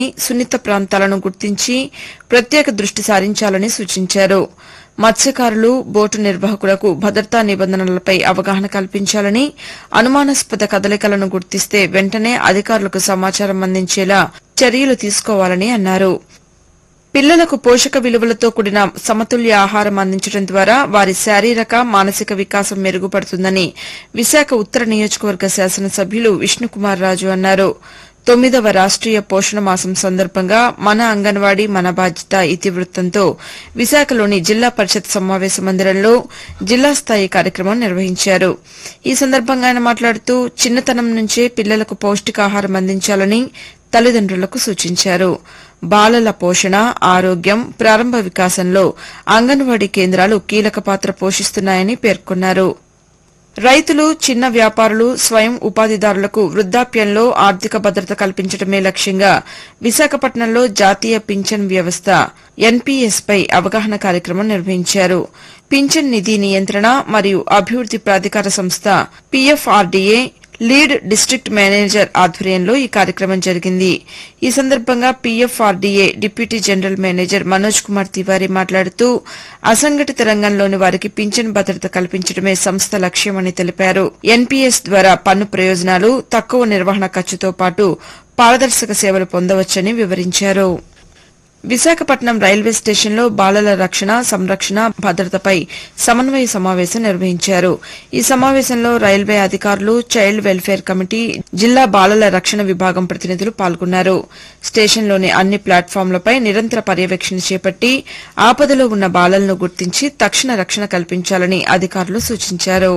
సున్నిత ప్రాంతాలను గుర్తించి ప్రత్యేక దృష్టి సారించాలని సూచించారు మత్స్యకారులు బోటు నిర్వాహకులకు భద్రతా నిబంధనలపై అవగాహన కల్పించాలని అనుమానాస్పద కదలికలను గుర్తిస్తే వెంటనే అధికారులకు సమాచారం అందించేలా చర్యలు తీసుకోవాలని అన్నారు పిల్లలకు పోషక విలువలతో కూడిన సమతుల్య ఆహారం అందించడం ద్వారా వారి శారీరక మానసిక వికాసం మెరుగుపడుతుందని విశాఖ ఉత్తర నియోజకవర్గ శాసనసభ్యులు విష్ణుకుమార్ రాజు అన్నారు తొమ్మిదవ రాష్ట్రీయ పోషణ మాసం సందర్భంగా మన అంగన్వాడీ మన బాధ్యత ఇతివృత్తంతో విశాఖలోని జిల్లా పరిషత్ సమావేశ మందిరంలో జిల్లా స్థాయి కార్యక్రమం నిర్వహించారు ఈ సందర్భంగా ఆయన మాట్లాడుతూ చిన్నతనం నుంచే పిల్లలకు పౌష్టికాహారం అందించాలని తల్లిదండ్రులకు సూచించారు బాలల పోషణ ఆరోగ్యం ప్రారంభ వికాసంలో అంగన్వాడీ కేంద్రాలు కీలక పాత్ర పోషిస్తున్నాయని పేర్కొన్నారు రైతులు చిన్న వ్యాపారులు స్వయం ఉపాధిదారులకు వృద్ధాప్యంలో ఆర్థిక భద్రత కల్పించడమే లక్ష్యంగా విశాఖపట్నంలో జాతీయ పింఛన్ వ్యవస్థ ఎన్పీఎస్ పై అవగాహన కార్యక్రమం నిర్వహించారు పింఛన్ నిధి నియంత్రణ మరియు అభివృద్ది ప్రాధికార సంస్థ పీఎఫ్ఆర్డీఏ లీడ్ డిస్టిక్ట్ మేనేజర్ ఆధ్వర్యంలో ఈ కార్యక్రమం జరిగింది ఈ సందర్భంగా PFRDA deputy general manager Manoj Kumar Tiwari మాట్లాడుతూ అసంఘటిత రంగంలోని వారికి పింఛన్ భద్రత కల్పించడమే సంస్థ లక్ష్యమని తెలిపారు ఎన్పీఎస్ ద్వారా పన్ను ప్రయోజనాలు తక్కువ నిర్వహణ ఖర్చుతో పాటు పారదర్శక సేవలు పొందవచ్చని వివరించారు విశాఖపట్నం రైల్వే స్టేషన్లో బాలల రక్షణ సంరక్షణ భద్రతపై సమన్వయ సమావేశం నిర్వహించారు ఈ సమావేశంలో రైల్వే అధికారులు చైల్డ్ వెల్ఫేర్ కమిటీ జిల్లా బాలల రక్షణ విభాగం ప్రతినిధులు పాల్గొన్నారు స్టేషన్లోని అన్ని ప్లాట్ఫామ్లపై నిరంతర పర్యవేక్షణ చేపట్టి ఆపదలో ఉన్న బాలలను గుర్తించి తక్షణ రక్షణ కల్పించాలని అధికారులు సూచించారు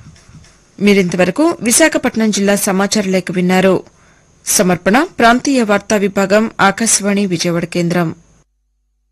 మీరింతవరకు విశాఖపట్నం జిల్లా సమాచార లేఖ విన్నారు సమర్పణ ప్రాంతీయ వార్తా విభాగం ఆకాశవాణి విజయవాడ కేంద్రం